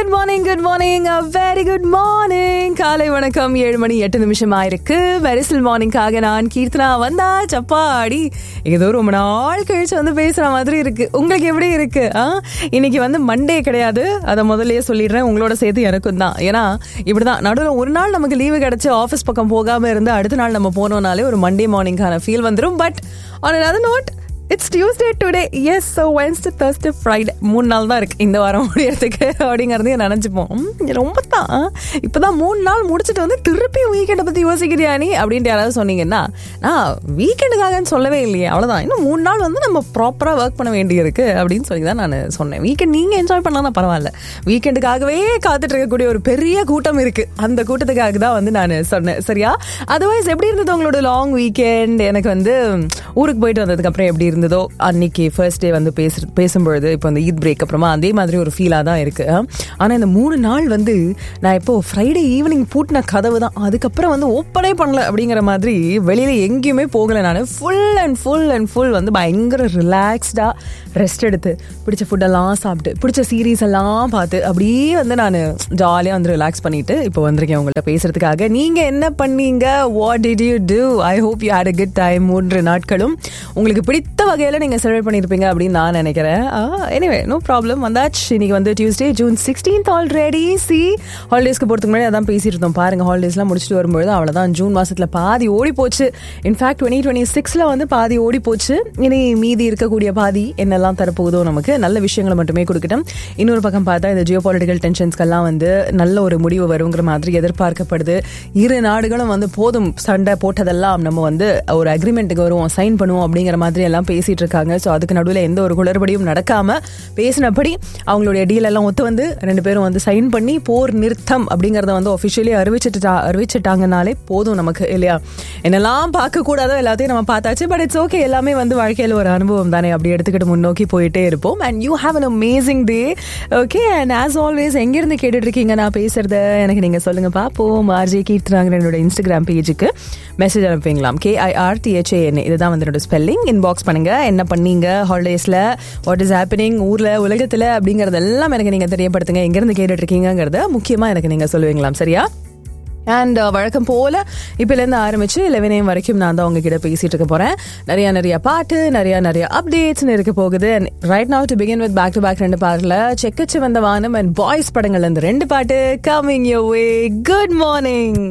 Good morning good morning very good morning காலை வணக்கம் ஏழு மணி எட்டு நிமிஷம் ஆயிருக்கு வெரிசல் மார்னிங்காக நான் கீர்த்தனா வந்தா சப்பாடி ஏதோ ரொம்ப நாள் கழிச்சு வந்து பேசுற மாதிரி இருக்கு உங்களுக்கு எப்படி இருக்கு ஆ? இன்னைக்கு வந்து மண்டே கிடையாது அதை முதல்லயே சொல்லிடுறேன் உங்களோட சேர்த்து எனக்கும் தான் ஏன்னா இப்படிதான் நடுவில் ஒரு நாள் நமக்கு லீவு கிடைச்சு ஆஃபீஸ் பக்கம் போகாம இருந்து அடுத்த நாள் நம்ம போனோம்னாலே ஒரு மண்டே மார்னிங்கான ஃபீல் வந்துடும் but on another note it's Tuesday today is so Wednesday Thursday Friday மூணு நாள் தான் இருக்கு இந்த வாரம் முடியறதுக்கு அப்படிங்கிறதையும் நினச்சிப்போம் ம், ரொம்ப தான் இப்போதான் மூணு நாள் முடிச்சுட்டு வந்து திருப்பி வீக்கெண்டை பற்றி யோசிக்கிறியா நீ அப்படின்ட்டு யாராவது சொன்னீங்கன்னா நான் வீக்கெண்டுக்காகன்னு சொல்லவே இல்லையே அவ்வளோதான் இன்னும் மூணு நாள் வந்து நம்ம ப்ராப்பராக ஒர்க் பண்ண வேண்டியிருக்கு அப்படின்னு சொல்லி தான் நான் சொன்னேன் வீக்கெண்ட் நீங்கள் என்ஜாய் பண்ணலாம் பரவாயில்ல வீக்கெண்டுக்காகவே காத்துட்டு இருக்கக்கூடிய ஒரு பெரிய கூட்டம் இருக்கு அந்த கூட்டத்துக்காக தான் வந்து நான் சொன்னேன் சரியா அதர்வைஸ் எப்படி இருந்தது உங்களோட லாங் வீக்கெண்ட் எனக்கு வந்து ஊருக்கு போயிட்டு வந்ததுக்கு அப்புறம் எப்படி இருந்ததோ அன்னைக்கு ஃபர்ஸ்ட் டே வந்து பேச பேசும்பொழுது இப்போ அந்த ஈத் பிரேக் அப்புறமா அதே மாதிரி ஒரு ஃபீலாக தான் இருக்கு ஆனால் இந்த மூணு நாள் வந்து நான் இப்போ ஃப்ரைடே ஈவினிங் பூட்டின கதவு தான் அதுக்கப்புறம் வந்து ஓப்பனே பண்ணல அப்படிங்கிற மாதிரி வெளியில எங்கேயுமே போகல நான் full and full and full வந்து பயங்கர ரிலாக்ஸ்டாக ரெஸ்ட் எடுத்து பிடிச்ச ஃபுட்டெல்லாம் சாப்பிட்டு பிடிச்ச சீரீஸ் எல்லாம் பார்த்து அப்படியே வந்து நான் ஜாலியாக வந்து ரிலாக்ஸ் பண்ணிட்டு இப்போ வந்திருக்கேன் உங்கள்கிட்ட பேசுறதுக்காக நீங்க என்ன பண்ணீங்க what did you do I hope you had a good time மூன்று நாட்களும் உங்களுக்கு பிடித்த வகையில் நீங்கள் செலிப்ரேட் பண்ணியிருப்பீங்க அப்படின்னு நான் நினைக்கிறேன் எனிவே நோ ப்ராப்ளம் வந்தாச்சு இன்னைக்கு வந்து டியூஸ்டே ஜூன் சிக்ஸ்டீன்த் ஆல்ரெடி சி ஹாலிடேஸ்க்கு போகிறதுக்கு முன்னாடி அதான் பேசிட்டு இருந்தோம் பாருங்க ஹாலிடேஸ்லாம் முடிச்சுட்டு வரும்போது அவ்வளோதான் ஜூன் மாசத்துல பாதி ஓடி போச்சு இன்ஃபேக்ட் டுவெண்ட்டி டுவெண்ட்டி சிக்ஸில் வந்து பாதி ஓடி போச்சு இனி மீதி இருக்கக்கூடிய பாதி என்னெல்லாம் தரப்போகுதோ நமக்கு நல்ல விஷயங்களை மட்டுமே கொடுக்கட்டும் இன்னொரு பக்கம் பார்த்தா இந்த ஜியோ பொலிட்டிக்கல் டென்ஷன்ஸ்க்கெல்லாம் வந்து நல்ல ஒரு முடிவு வருங்கிற மாதிரி எதிர்பார்க்கப்படுது இரு நாடுகளும் வந்து போதும் சண்டை போட்டதெல்லாம் நம்ம வந்து ஒரு அக்ரிமெண்ட்டுக்கு வருவோம் சைன் பண்ணுவோம் அப்படிங்கிற மாதிரி எல்லாம் பேசிட்டு இருக்காங்க ஸோ அதுக்கு நடுவில் எந்த ஒரு குளறுபடியும் நடக்காம பேசினபடி அவங்களுடைய டீல் எல்லாம் ஒத்து வந்து ரெண்டு பேரும் வந்து சைன் பண்ணி போர் நிறுத்தம் அப்படிங்கறத வந்து ஒஃபிஷியலி அறிவிச்சிட்டு அறிவிச்சிட்டாங்கனாலே போதும் நமக்கு இல்லையா என்னெல்லாம் பார்க்க கூடாதோ எல்லாத்தையும் நம்ம பார்த்தாச்சு பட் இட்ஸ் ஓகே எல்லாமே வந்து வாழ்க்கையில் ஒரு அனுபவம் தானே அப்படி எடுத்துக்கிட்டு முன்னோக்கி போயிட்டே இருப்போம் and you have an amazing day okay and as always எங்கிருந்து கேட்டுட்டு இருக்கீங்க நான் பேசுறத எனக்கு நீங்க சொல்லுங்க பாப்போம் ஆர்ஜே கீர்த்தனாங்க என்னோட இன்ஸ்டாகிராம் பேஜுக்கு மெசேஜ் அனுப்பிங்களாம் கேஐஆர் டிஹெச்ஏஎன் இதுதான் வந்து என்னோட ஸ்பெல்லிங் இன்பாக்ஸ் பண்ணுங்க என்ன பண்ணீங்க ஹாலிடேஸ்ல வாட் இஸ் ஹேப்பனிங் ஊர்ல உலகத்துல அப்படிங்கறது எல்லாம் எனக்கு நீங்க தெரியப்படுத்துங்க எங்கிருந்து கேட்டுட்டு இருக்கீங்கிறத முக்கியமா எனக்கு நீங்க சொல்லுவீங்களாம் சரியா அண்ட் வழக்கம் போல இப்போலேருந்து ஆரம்பிச்சு லெவனேம் வரைக்கும் நான் தான் உங்ககிட்ட பேசிட்டு இருக்க போறேன் நிறைய நிறைய பாட்டு நிறைய நிறைய அப்டேட்ஸ்னு இருக்க போகுது and right now to begin with back to back ரெண்டு பாட்டில் செக்கச்சு வந்த வானம் அண்ட் பாய்ஸ் படங்கள்ல இருந்து ரெண்டு பாட்டு coming your way good morning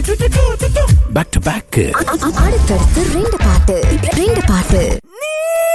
back to back அடுத்தடுத்து ரெண்டு பாட்டு ரெண்டு பாட்டு